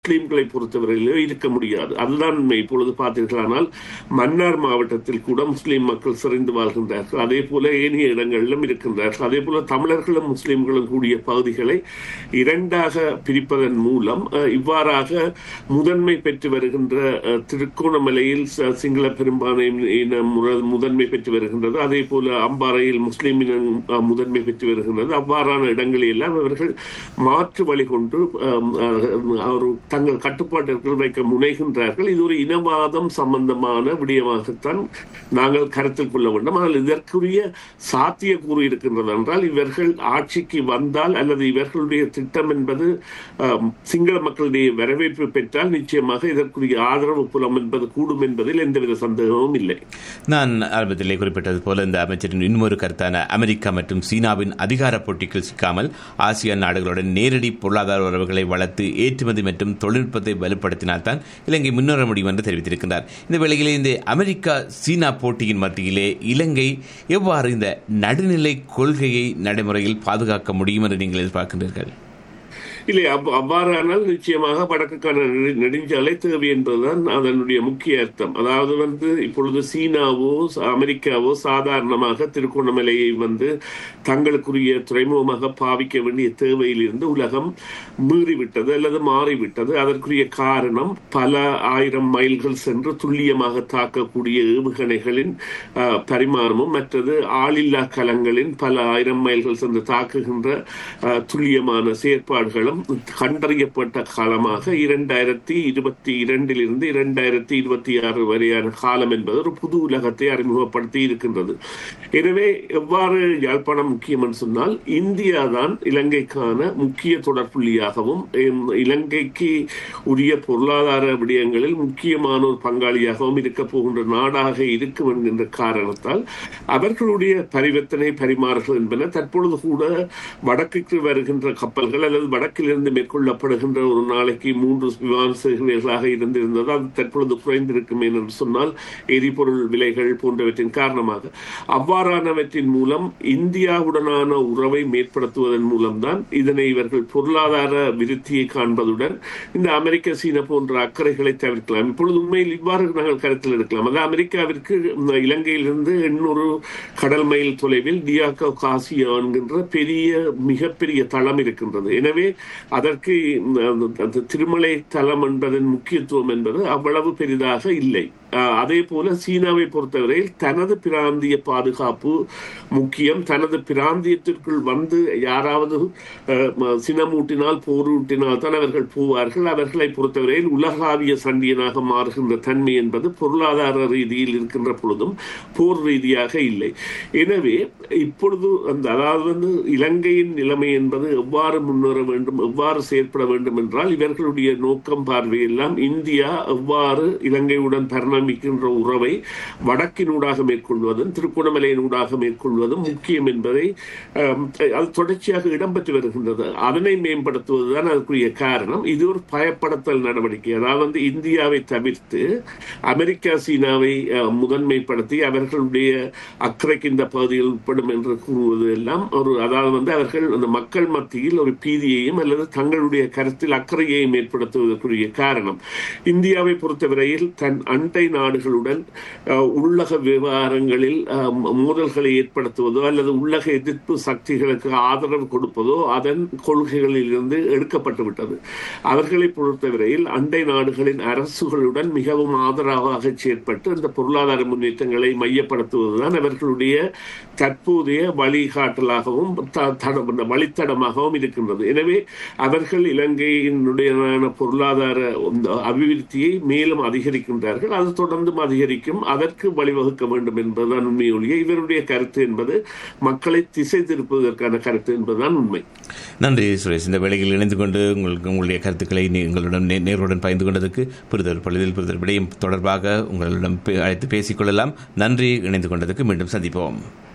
முஸ்லீம்களை பொறுத்தவரையிலோ இருக்க முடியாது அதுதான் உண்மை இப்பொழுது பார்த்தீர்களானால் மன்னார் மாவட்டத்தில் கூட முஸ்லீம் மக்கள் சிறைந்து வாழ்கின்றார்கள் அதே போல ஏனைய இடங்களிலும் இருக்கின்றார்கள் அதே போல தமிழர்களும் முஸ்லீம்களும் கூடிய பகுதிகளை இரண்டாக பிரிப்பதன் மூலம் அஹ், இவ்வாறாக முதன்மை பெற்று வருகின்ற அஹ், திருக்கோணமலையில் ச- சிங்கள பெரும்பான்மை இனம் முற- முதன்மை பெற்று வருகின்றது அதே போல அம்பாறையில் முஸ்லீம் இனம் அஹ், முதன்மை பெற்று வருகின்றது அவ்வாறான இடங்களில் எல்லாம் அவர்கள் மாற்று வழி கொண்டு அஹ், அஹ், ஒரு தங்கள் கட்டுப்பாட்டிற்குள் வைக்க முனைகின்றார்கள் இது ஒரு இனவாதம் சம்பந்தமான விடயமாகத்தான் நாங்கள் கருத்தில் கொள்ள வேண்டும் ஆனால் இதற்குரிய சாத்தியக்கூறு இருக்கின்றது என்றால் இவர்கள் ஆட்சிக்கு வந்தால் அல்லது இவர்களுடைய திட்டம் என்பது அஹ், சிங்கள மக்களுடைய வரவேற்பு பெற்றால் நிச்சயமாக இதற்குரிய ஆதரவு புலம் என்பது கூடும் என்பதில் எந்தவித சந்தேகமும் இல்லை நான் ஆரம்பத்திலே குறிப்பிட்டது போல இந்த அமைச்சரின் இன்னொரு கருத்தான அமெரிக்கா மற்றும் சீனாவின் அதிகார போட்டிக்குள் சிக்காமல் ஆசியான் நாடுகளுடன் நேரடி பொருளாதார உறவுகளை வளர்த்து ஏற்றுமதி மற்றும் தொழில்நுட்பத்தை வலுப்படுத்தினால்தான் இலங்கை முன்னேற முடியும் என்று தெரிவித்திருக்கிறார் இந்த வேளையிலே இந்த அமெரிக்கா சீனா போட்டியின் மத்தியிலே இலங்கை எவ்வாறு இந்த நடுநிலை கொள்கையை நடைமுறையில் பாதுகாக்க முடியும் என்று நீங்கள் எதிர்பார்க்கின்றீர்கள் இல்லை அவ் அவ்வாறானால் நிச்சயமாக வடக்குக்கான நெடு- நெடுஞ்சாலை தேவை என்பதுதான் அதனுடைய முக்கிய அர்த்தம் அதாவது வந்து இப்பொழுது சீனாவோ ச- அமெரிக்காவோ சாதாரணமாக திருகோணமலையை வந்து தங்களுக்குரிய துறைமுகமாக பாவிக்க வேண்டிய தேவையிலிருந்து உலகம் மீறிவிட்டது அல்லது மாறிவிட்டது அதற்குரிய காரணம் பல ஆயிரம் மைல்கள் சென்று துல்லியமாக தாக்கக்கூடிய ஏவுகணைகளின் அஹ், பரிமாணமும் மற்றது ஆளில்லா கலங்களின் பல ஆயிரம் மைல்கள் சென்று தாக்குகின்ற அஹ், துல்லியமான செயற்பாடுகளும் கண்டறியப்பட்ட காலமாக இரண்டாயிரத்தி இருபத்தி இரண்டிலிருந்து இரண்டாயிரத்தி இருபத்தி ஆறு வரையான காலம் என்பது ஒரு புது உலகத்தை அறிமுகப்படுத்தி இருக்கின்றது எனவே எவ்வாறு யாழ்ப்பாணம் முக்கியம் என்று சொன்னால் இந்தியா தான் இலங்கைக்கான முக்கிய தொடர்புள்ளியாகவும் எம், இலங்கைக்கு உரிய பொருளாதார விடயங்களில் முக்கியமான ஒரு பங்காளியாகவும் இருக்க போகின்ற நாடாக இருக்கும் என்கின்ற காரணத்தால் அவர்களுடைய பரிவர்த்தனை பரிமாறுகள் என்பன தற்பொழுது கூட வடக்குக்கு வருகின்ற கப்பல்கள் அல்லது வடக்கிலிருந்து மேற்கொள்ளப்படுகின்ற ஒரு நாளைக்கு மூன்று விமான சேவைகளாக இருந்திருந்தது அது தற்பொழுது குறைந்திருக்கும் என்று சொன்னால் எரிபொருள் விலைகள் போன்றவற்றின் காரணமாக அவ்வாறானவற்றின் மூலம் இந்தியாவுடனான உறவை மேற்படுத்துவதன் மூலம்தான் இதனை இவர்கள் பொருளாதார விருத்தியை காண்பதுடன் இந்த அமெரிக்க சீனா போன்ற அக்கறைகளை தவிர்க்கலாம் இப்பொழுது உண்மையில் இவ்வாறு நாங்கள் கருத்தில் எடுக்கலாம் அதாவது அமெரிக்காவிற்கு இந்த இலங்கையிலிருந்து எண்ணூறு கடல் மைல் தொலைவில் டியாகோ காசியா என்கின்ற பெரிய மிகப்பெரிய தளம் இருக்கின்றது எனவே அதற்கு இந்த- அந்த- அந்த திருமலை தலம் என்பதன் முக்கியத்துவம் என்பது அவ்வளவு பெரிதாக இல்லை ஆஹ் அதே போல சீனாவை பொறுத்தவரையில் தனது பிராந்திய பாதுகாப்பு முக்கியம் தனது பிராந்தியத்திற்குள் வந்து யாராவது ஆஹ், ம- சினமூட்டினால் போரூட்டினால் தான் அவர்கள் போவார்கள் அவர்களை பொறுத்தவரையில் உலகாவிய சண்டியனாக மாறுகின்ற தன்மை என்பது பொருளாதார ரீதியில் இருக்கின்ற பொழுதும் போர் ரீதியாக இல்லை எனவே இப்பொழுது அந்த அதாவது வந்து இலங்கையின் நிலைமை என்பது எவ்வாறு முன்னேற வேண்டும் எவ்வாறு செயற்பட வேண்டும் என்றால் இவர்களுடைய நோக்கம் பார்வையெல்லாம் இந்தியா எவ்வாறு இலங்கையுடன் பரிணமிக்கின்ற உறவை வடக்கினூடாக மேற்கொள்வதும் திருகோணமலையினூடாக மேற்கொள்வதும் முக்கியம் என்பதை ஆம், அது தொடர்ச்சியாக இடம்பெற்று வருகின்றது அதனை மேம்படுத்துவதுதான் அதற்குரிய காரணம் இது ஒரு பயப்படுத்தல் நடவடிக்கை அதாவது வந்து இந்தியாவை தவிர்த்து அமெரிக்கா சீனாவை அஹ், முதன்மைப்படுத்தி அவர்களுடைய அக்கறைக்கு இந்த பகுதியில் உட்படும் என்று கூறுவது எல்லாம் ஒரு அதாவது வந்து அவர்கள் அந்த மக்கள் மத்தியில் ஒரு பீதியையும் அல்லது தங்களுடைய கருத்தில் அக்கறையையும் ஏற்படுத்துவதற்குரிய காரணம் இந்தியாவை பொறுத்தவரையில் தன் அண்டை நாடுகளுடன் அஹ், உள்ளக விவகாரங்களில் அஹ், மோதல்களை ஏற்படுத்துவதோ அல்லது உள்ளக எதிர்ப்பு சக்திகளுக்கு ஆதரவு கொடுப்பதோ அதன் கொள்கைகளில் இருந்து எடுக்கப்பட்டு விட்டது அவர்களை பொறுத்தவரையில் அண்டை நாடுகளின் அரசுகளுடன் மிகவும் ஆதரவாக செயற்பட்டு இந்த பொருளாதார முன்னேற்றங்களை மையப்படுத்துவதுதான் அவர்களுடைய தற்போதைய வழிகாட்டலாகவும் த- தடம் இந்த வழித்தடமாகவும் இருக்கின்றது எனவே அவர்கள் இலங்கையினுடைய பொருளாதார இந்த அபிவிருத்தியை மேலும் அதிகரிக்கின்றார்கள் அது தொடர்ந்தும் அதிகரிக்கும் அதற்கு வழிவகுக்க வேண்டும் என்பதுதான் உண்மையொழிய இவருடைய கருத்து என்பது மக்களை திசை திருப்புவதற்கான கருத்து என்பதுதான் உண்மை நன்றி சுரேஷ் இந்த வேளையில் இணைந்து கொண்டு உங்களுக்கு உங்களுடைய கருத்துக்களை நீ- எங்களுடன் நே- நேர்களுடன் பகிர்ந்து கொண்டதற்கு புரிதல் பழுதில் புரிதல் விடயம் தொடர்பாக உங்களிடம் பே- அழைத்து பேசிக்கொள்ளலாம் நன்றி இணைந்து கொண்டதற்கு மீண்டும் சந்திப்போம்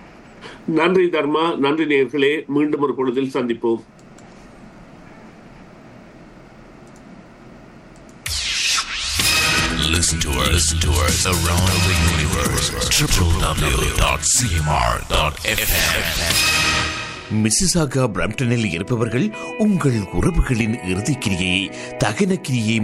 நன்றி தர்மா நன்றி நேர்களே மீண்டும் ஒரு பொழுதில் சந்திப்போம் Listen to us, listen to us around the universe. www.cmr.fm. Mississauga பிரம்டனில் இருப்பவர்கள் உங்கள் உறவுகளின் இறுதிக்கிரியை தகன கிரியை